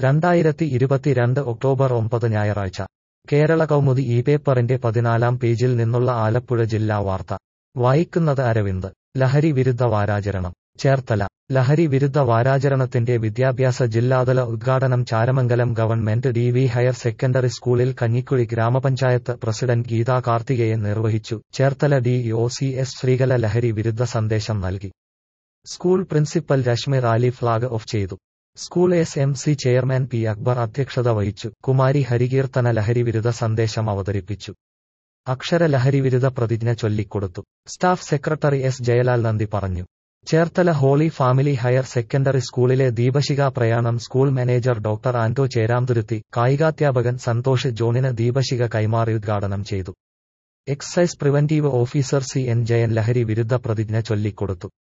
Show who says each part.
Speaker 1: രണ്ടായിരത്തി ഇരുപത്തിരണ്ട് ഒക്ടോബർ ഒമ്പത് ഞായറാഴ്ച കേരള കൗമുദി ഈ പേപ്പറിന്റെ പതിനാലാം പേജിൽ നിന്നുള്ള ആലപ്പുഴ ജില്ലാ വാർത്ത വായിക്കുന്നത് അരവിന്ദ് ലഹരി വിരുദ്ധ വാരാചരണം ചേർത്തല ലഹരി വിരുദ്ധ വാരാചരണത്തിന്റെ വിദ്യാഭ്യാസ ജില്ലാതല ഉദ്ഘാടനം Charamangalam government D V higher secondary സ്കൂളിൽ കഞ്ഞിക്കുഴി ഗ്രാമപഞ്ചായത്ത് പ്രസിഡന്റ് ഗീതാ കാർത്തികേയൻ നിർവഹിച്ചു Cherthala D O C S Sreekala ലഹരി വിരുദ്ധ സന്ദേശം നൽകി school principal Reshmi rally flag off ചെയ്തു school S M C chairman P Akbar അധ്യക്ഷത വഹിച്ചു കുമാരി ഹരികീർത്തന ലഹരി വിരുദ്ധ സന്ദേശം അവതരിപ്പിച്ചു അക്ഷര ലഹരി വിരുദ്ധ പ്രതിജ്ഞ ചൊല്ലിക്കൊടുത്തു സ്റ്റാഫ് സെക്രട്ടറി എസ് ജയലാൽ നന്ദി പറഞ്ഞു Cherthala holy family higher secondary സ്കൂളിലെ ദീപശിഖ പ്രയാണം school manager doctor Anto Cheramthuruthi കായികാധ്യാപകൻ സന്തോഷ് ജോണിന് ദീപശിഖ കൈമാറി ഉദ്ഘാടനം ചെയ്തു excise preventive officer C N Jayan ലഹരി വിരുദ്ധ പ്രതിജ്ഞ ചൊല്ലിക്കൊടുത്തു